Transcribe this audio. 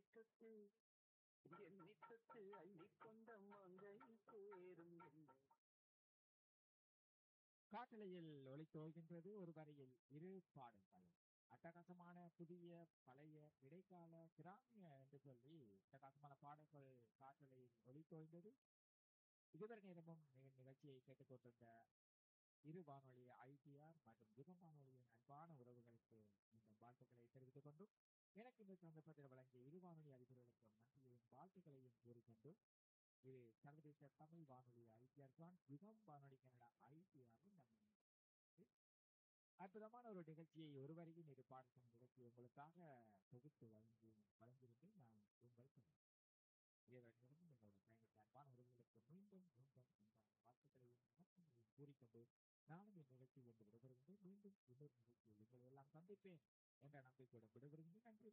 தொட்டு எண்ணி தொட்டு அள்ளி கொண்ட மங்கை சேரும் என்னை காட்டலையில் ஒளித்தோகின்றது ஒரு வரியில் இரு பாடல்கள் அட்டகாசமான புதிய பழைய இடைக்கால கிராமிய என்று சொல்லி அட்டகாசமான பாடல்கள் காட்டலையில் ஒளித்தோய்ந்தது இதுவரை நேரமும் நிக- நிகழ்ச்சியை கேட்டுக்கொண்டிருந்த இரு வானொலி ஐடிஆர் மற்றும் யுகம் வானொலியின் அன்பான உறவுகளுக்கு இந்த வாழ்த்துக்களை தெரிவித்துக் கொண்டும் எனக்கு இந்த சந்தர்ப்பத்தில் வழங்கிய இரு வானொலி அதிபர்களுக்கும் நன்றியையும் வாழ்த்துக்களையும் கூறிக்கொண்டு இது சர்வதேச தமிழ் வானொலி ஐடிஆர் தான் யுகம் வானொலி கனடா ஐடிஆரும் அற்புதமான ஒரு நிகழ்ச்சியை ஒருவரையும் இரு பாடத்தின் நிகழ்ச்சி உங்களுக்காக தொகுத்து வழங்கி வழங்கியிருந்து நான் உங்கள் சொன்னேன் இறைவனிடம் எங்களோட பயணித்த அன்பான உறவுகளுக்கு மீண்டும் மீண்டும் இந்த வாழ்த்துக்களையும் வணக்கங்களையும் கூறிக்கொண்டு நானும் இந்த நிகழ்ச்சி வந்து விடைபெறுகின்றேன் மீண்டும் இன்னொரு நிகழ்ச்சியில் உங்களை எல்லாம் சந்திப்பேன் என்ற நம்பிக்கையுடன் விடைபெறுகின்றேன் நன்றி